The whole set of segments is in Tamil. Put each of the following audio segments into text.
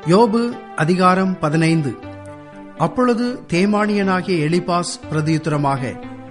யோபு அதிகாரம் பதினைந்து அப்பொழுது தேமானியனாகிய எலிபாஸ் பிரதியுத்தரமாக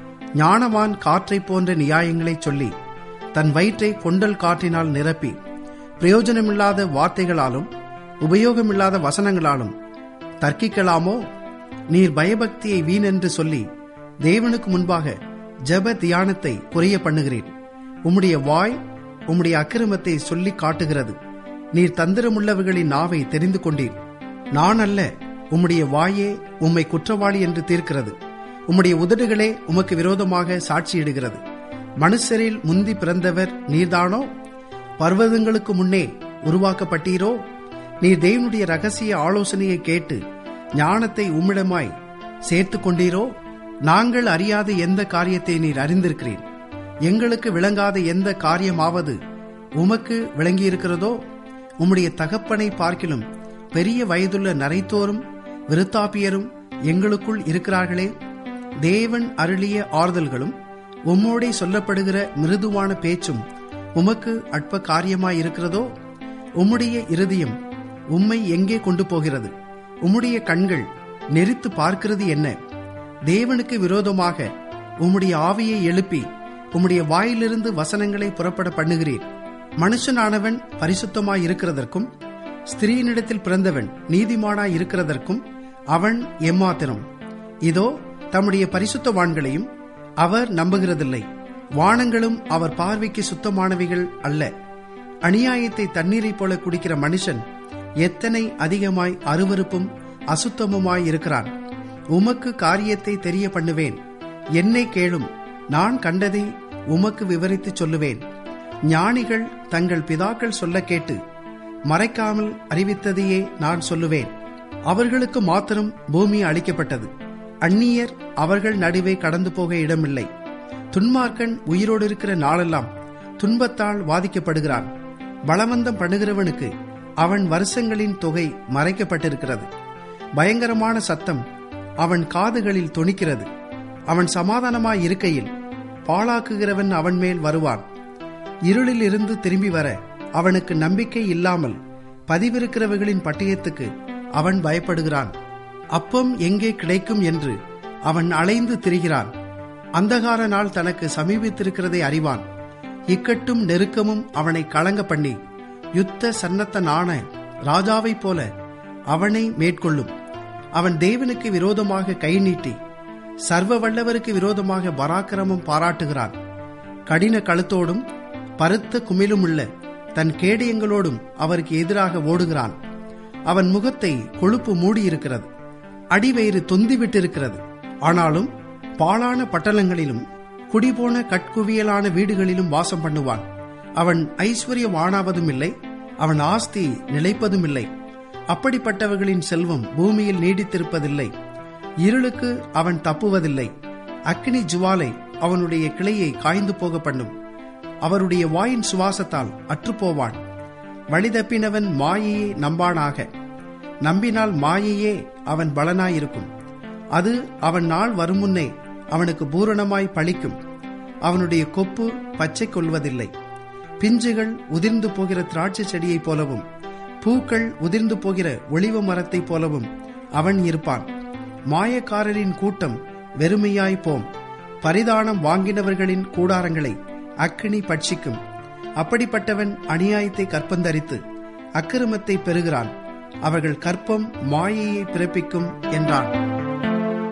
ஞானவான் காற்றைப் போன்ற நியாயங்களைச் சொல்லி தன் வயிற்றை கொண்டல் காற்றினால் நிரப்பி பிரயோஜனமில்லாத வார்த்தைகளாலும் உபயோகமில்லாத வசனங்களாலும் தர்க்கிக்கலாமோ நீர் பயபக்தியை வீணென்று சொல்லி தேவனுக்கு முன்பாக ஜெப தியானத்தை குறைய பண்ணுகிறீர் உம்முடைய வாய் உம்முடைய அக்கிரமத்தை சொல்லி காட்டுகிறது நீர் தந்திரமுள்ளவர்களின் நாவை தெரிந்து கொண்டீர் நான் அல்ல உம்முடைய வாயே உம்மை குற்றவாளி என்று தீர்க்கிறது உம்முடைய உதடுகளே உமக்கு விரோதமாக சாட்சியிடுகிறது மனுஷரில் முந்தி பிறந்தவர் நீர்தானோ பர்வதங்களுக்கு முன்னே உருவாக்கப்பட்டீரோ நீர் தேவனுடைய ரகசிய ஆலோசனையை கேட்டு ஞானத்தை உம்மிடமாய் சேர்த்து கொண்டீரோ நாங்கள் அறியாத எந்த காரியத்தை நீர் அறிந்திருக்கிறீர் எங்களுக்கு விளங்காத எந்த காரியமாவது உமக்கு விளங்கியிருக்கிறதோ உம்முடைய தகப்பனை பார்க்கிலும் பெரிய வயதுள்ள நரைத்தோரும் விருத்தாப்பியரும் எங்களுக்குள் இருக்கிறார்களே தேவன் அருளிய ஆறுதல்களும் உம்மோடே சொல்லப்படுகிற மிருதுவான பேச்சும் உமக்கு அற்ப காரியமாயிருக்கிறதோ உம்முடைய இருதயம் உம்மை எங்கே கொண்டு போகிறது உம்முடைய கண்கள் நெறித்து பார்க்கிறது என்ன தேவனுக்கு விரோதமாக உம்முடைய ஆவியை எழுப்பி உம்முடைய வாயிலிருந்து வசனங்களை புறப்பட பண்ணுகிறீர் மனுஷனானவன் பரிசுத்தமாய் இருக்கிறதற்கும் ஸ்திரீனிடத்தில் பிறந்தவன் நீதிமானாய் இருக்கிறதற்கும் அவன் எம்மாத்திரம் இதோ தம்முடைய பரிசுத்தவான்களையும் அவர் நம்புகிறதில்லை வானங்களும் அவர் பார்வைக்கு சுத்தமானவைகள் அல்ல அநியாயத்தை தண்ணீரைப் போல குடிக்கிற மனுஷன் எத்தனை அதிகமாய் அருவருப்பும் அசுத்தமுமாய் இருக்கிறான் உமக்கு காரியத்தை தெரிய பண்ணுவேன் என்னை கேளும் நான் கண்டதை உமக்கு விவரித்துச் சொல்லுவேன் ஞானிகள் தங்கள் பிதாக்கள் சொல்ல கேட்டு மறைக்காமல் அறிவித்ததையே நான் சொல்லுவேன் அவர்களுக்கு மாத்திரம் பூமி அளிக்கப்பட்டது அந்நியர் அவர்கள் நடுவே கடந்து போக இடமில்லை துன்மார்க்கன் உயிரோடு இருக்கிற நாளெல்லாம் துன்பத்தால் வாதிக்கப்படுகிறான் பலவந்தம் பண்ணுகிறவனுக்கு அவன் வருஷங்களின் தொகை மறைக்கப்பட்டிருக்கிறது பயங்கரமான சத்தம் அவன் காதுகளில் தொனிக்கிறது அவன் சமாதானமாய் இருக்கையில் பாழாக்குகிறவன் அவன் மேல் வருவான் இருளில் இருந்து திரும்பி வர அவனுக்கு நம்பிக்கை இல்லாமல் பதிவிருக்கிறவர்களின் பட்டயத்துக்கு அவன் பயப்படுகிறான் அப்பம் எங்கே கிடைக்கும் என்று அவன் அலைந்து திரிகிறான் அந்தகார நாள் தனக்கு சமீபித்திருக்கிறதை அறிவான் இக்கட்டும் நெருக்கமும் அவனை கலங்க பண்ணி யுத்த சன்னத்தனான ராஜாவைப் போல அவனை மேற்கொள்ளும் அவன் தேவனுக்கு விரோதமாக கை நீட்டி சர்வ வல்லவருக்கு விரோதமாக பராக்கிரமம் பாராட்டுகிறான் கடின கழுத்தோடும் பருத்த குமிலும் உள்ள தன் கேடயங்களோடும் அவருக்கு எதிராக ஓடுகிறான் அவன் முகத்தை கொழுப்பு மூடியிருக்கிறது அடிவயிறு தொந்திவிட்டிருக்கிறது ஆனாலும் பாழான பட்டணங்களிலும் குடிபோன கட்குவியலான வீடுகளிலும் வாசம் பண்ணுவான் அவன் ஐஸ்வர்யமானாவதும் இல்லை அவன் ஆஸ்தி நிலைப்பதும் இல்லை அப்படிப்பட்டவர்களின் செல்வம் பூமியில் நீடித்திருப்பதில்லை இருளுக்கு அவன் தப்புவதில்லை அக்னி ஜுவாலை அவனுடைய கிளையை காய்ந்து போக பண்ணும் அவருடைய வாயின் சுவாசத்தால் அற்றுப்போவான் வழிதப்பினவன் மாயையே நம்பானாக நம்பினால் மாயையே அவன் பலனாயிருக்கும் அது அவன் நாள் வரும் முன்னே அவனுக்கு பூரணமாய் பழிக்கும் அவனுடைய கொப்பு பச்சை கொள்வதில்லை பிஞ்சுகள் உதிர்ந்து போகிற திராட்சை செடியைப் போலவும் பூக்கள் உதிர்ந்து போகிற ஒளிவ மரத்தைப் போலவும் அவன் இருப்பான் மாயக்காரரின் கூட்டம் வெறுமையாய் போம் பரிதானம் வாங்கினவர்களின் கூடாரங்களை அக்கினி பட்சிக்கும் அப்படிப்பட்டவன் அநியாயத்தை கற்பந்தரித்து அக்கிரமத்தை பெறுகிறான் அவர்கள் கற்பம் மாயையை பிறப்பிக்கும் என்றான்